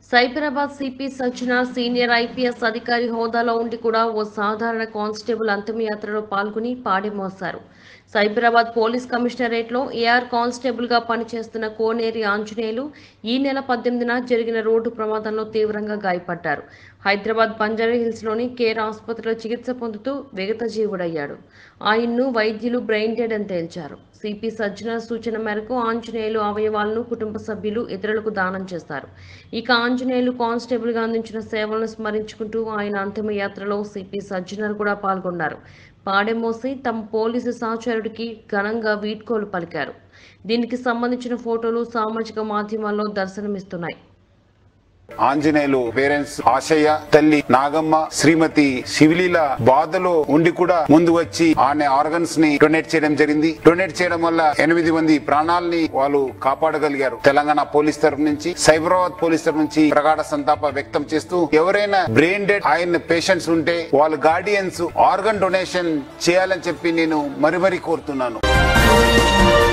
Cyberabad CP Sajjanar senior IPS అధికారి హోదాలో ఉండి కూడా ఓ సాధారణ కానిస్టేబుల్ అంతిమయాత్రలో పాల్గొని పాడెమోశారు సైబరాబాద్ పోలీస్ కమిషనరేట్లో ఏఆర్ కానిస్టేబుల్ గా పనిచేస్తున్న కోనేరి ఆంజనేయులు ఈ నెల పద్దెనిమిదిన జరిగిన రోడ్డు ప్రమాదంలో తీవ్రంగా గాయపడ్డారు హైదరాబాద్ బంజారా హిల్స్ లోని కేర్ ఆసుపత్రిలో చికిత్స పొందుతూ విగత జీవుడయ్యాడు ఆయన్ను వైద్యులు బ్రెయిన్ డెడ్ అని తేల్చారు సిపి సజ్జన సూచన మేరకు ఆంజనేయులు అవయవాలను కుటుంబ సభ్యులు ఇతరులకు దానం చేస్తారు ఇక ఆంజనేయులు కానిస్టేబుల్ గా అందించిన సేవలను స్మరించుకుంటూ ఆయన అంతిమ యాత్రలో సిపి సజ్జనర్ కూడా పాల్గొన్నారు పాడెమోసి తమ పోలీసు సహచరుడికి ఘనంగా వీడ్కోలు పలికారు దీనికి సంబంధించిన ఫోటోలు సామాజిక మాధ్యమాల్లో దర్శనమిస్తున్నాయి ఆంజనేయులు పేరెంట్స్ ఆశయ్య తల్లి నాగమ్మ శ్రీమతి శివలీల బాధలో ఉండి కూడా ముందు వచ్చి ఆమె ఆర్గన్స్ ని డొనేట్ చేయడం జరిగింది డొనేట్ చేయడం వల్ల ఎనిమిది మంది ప్రాణాలని వాళ్ళు కాపాడగలిగారు తెలంగాణ పోలీస్ తరఫు నుంచి సైబరాబాద్ పోలీస్ తరఫు నుంచి ప్రగాఢ సంతాప వ్యక్తం చేస్తూ ఎవరైనా బ్రెయిన్ డెడ్ ఆయన పేషెంట్స్ ఉంటే వాళ్ళ గార్డియన్స్ ఆర్గన్ డొనేషన్ చేయాలని చెప్పి నేను మరి మరీ కోరుతున్నాను